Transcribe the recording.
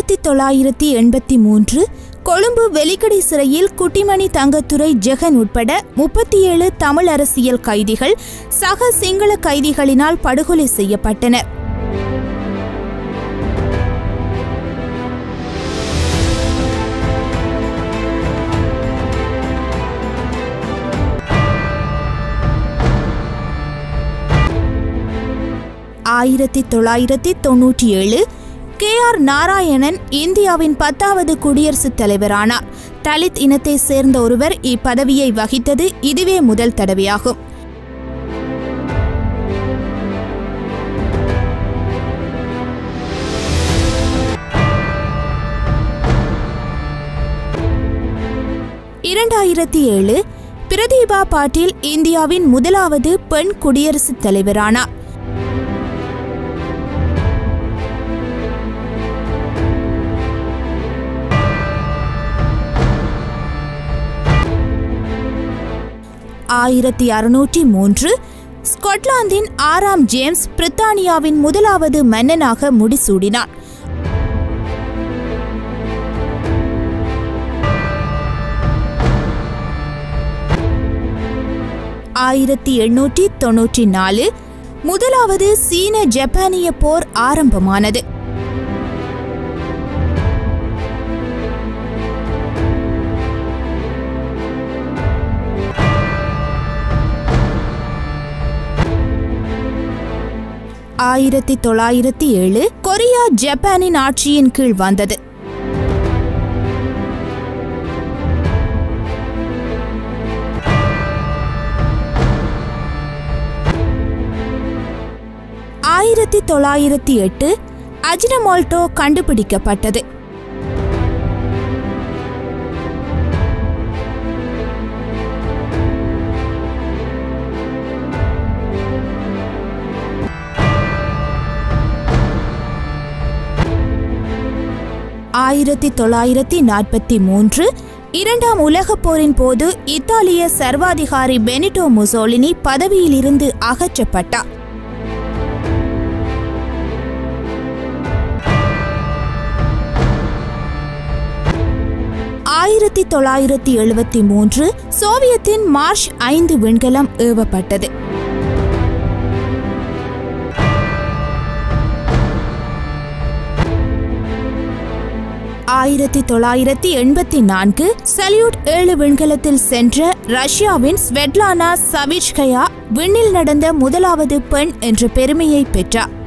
ஆயிரத்தி தொள்ளாயிரத்தி எண்பத்தி மூன்று கொழும்பு வெலிக்கடை சிறையில் குட்டிமணி தங்கத்துரை ஜெகன் உட்பட முப்பத்தி ஏழு தமிழ் அரசியல் கைதிகள் சக சிங்கள கைதிகளினால் படுகொலை செய்யப்பட்டனர் ஆயிரத்தி தொள்ளாயிரத்தி தொன்னூற்றி ஏழு கே ஆர் நாராயணன் இந்தியாவின் பத்தாவது குடியரசுத் தலைவரானார் தலித் இனத்தை சேர்ந்த ஒருவர் இப்பதவியை வகித்தது இதுவே முதல் தடவையாகும் இரண்டாயிரத்தி ஏழு பிரதீபா பாட்டீல் இந்தியாவின் முதலாவது பெண் குடியரசுத் தலைவரானார் ஆயிரத்தி அறுநூற்றி மூன்று ஸ்காட்லாந்தின் ஆறாம் ஜேம்ஸ் பிரித்தானியாவின் முதலாவது மன்னனாக முடிசூடினார் ஆயிரத்தி எண்ணூற்றி தொன்னூற்றி நாலு முதலாவது சீன ஜப்பானிய போர் ஆரம்பமானது ஆயிரத்தி தொள்ளாயிரத்தி ஏழு கொரியா ஜப்பானின் ஆட்சியின் கீழ் வந்தது ஆயிரத்தி தொள்ளாயிரத்தி எட்டு அஜினமோல்டோ கண்டுபிடிக்கப்பட்டது ஆயிரத்தி தொள்ளாயிரத்தி நாற்பத்தி மூன்று இரண்டாம் உலகப் போரின் போது இத்தாலிய சர்வாதிகாரி பெனிட்டோ முசோலினி பதவியிலிருந்து அகற்றப்பட்டார் ஆயிரத்தி தொள்ளாயிரத்தி எழுபத்தி மூன்று சோவியத்தின் மார்ச் ஐந்து விண்கலம் ஏவப்பட்டது ஆயிரத்தி தொள்ளாயிரத்தி எண்பத்தி நான்கு சல்யூட் ஏழு விண்கலத்தில் சென்ற ரஷ்யாவின் ஸ்வெட்லானா சவிச்கயா விண்ணில் நடந்த முதலாவது பெண் என்ற பெருமையை பெற்றார்